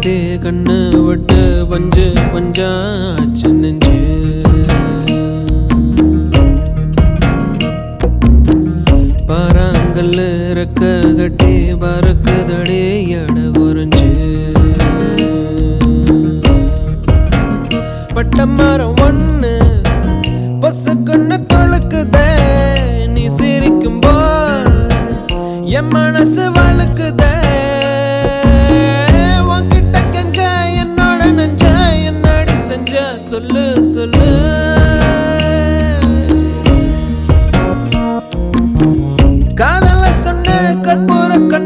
கட்டி கண்ணு விட்டு பஞ்சு பஞ்சாச்சு நெஞ்சு பாறாங்கல்லு ரெக்க கட்டி பறக்குதடி எட குறைஞ்சு பட்ட மரம் ஒண்ணு பசுக்குன்னு தொழுக்குதே நீ சிரிக்கும் போது என் மனசு வழுக்குதே உன்கிட்ட கெஞ்ச என்னோட நெஞ்ச என்னடி செஞ்ச சொல்லு சொல்லு காதல சொன்ன கற்பூர கண்